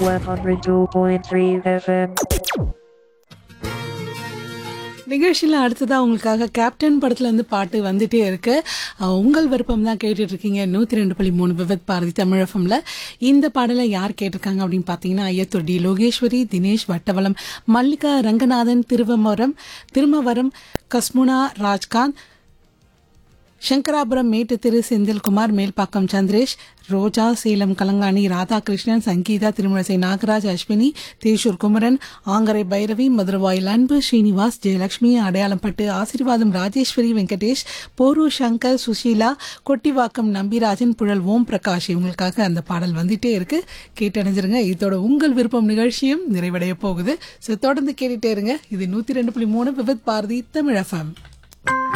102.3 FM. நிகழ்ச்சியில் அடுத்ததாக உங்களுக்காக கேப்டன் படத்துல இருந்து பாட்டு வந்துட்டே இருக்கு அஹ் உங்கள் விருப்பம் தான் கேட்டுட்டு இருக்கீங்க நூற்றி ரெண்டு புள்ளி மூணு விவத் பாரதி தமிழஃபம்ல இந்த பாடலை யார் கேட்டிருக்காங்க அப்படின்னு பார்த்தீங்கன்னா ஐயத்தூர் டி லோகேஸ்வரி தினேஷ் வட்டவலம் மல்லிகா ரங்கநாதன் திருவமரம் திருமவரம் கஸ்முனா ராஜ்காந்த் சங்கராபுரம் மேட்டு திரு செந்தில்குமார் மேல்பாக்கம் சந்திரேஷ் ரோஜா சேலம் கலங்காணி ராதாகிருஷ்ணன் சங்கீதா திருமணசை நாகராஜ் அஸ்வினி தேஷூர் குமரன் ஆங்கரை பைரவி மதுரவாயில் அன்பு ஸ்ரீனிவாஸ் ஜெயலட்சுமி அடையாளம்பட்டு ஆசீர்வாதம் ராஜேஸ்வரி வெங்கடேஷ் போரூர் சங்கர் சுஷீலா கொட்டிவாக்கம் நம்பிராஜன் புழல் ஓம் பிரகாஷ் இவங்களுக்காக அந்த பாடல் வந்துட்டே இருக்கு கேட்டணிஞ்சிருங்க இதோட உங்கள் விருப்பம் நிகழ்ச்சியும் நிறைவடைய போகுது ஸோ தொடர்ந்து கேட்டுட்டே இருங்க இது நூற்றி ரெண்டு புள்ளி மூணு விபத் பாரதி தமிழ் எஃப்எம்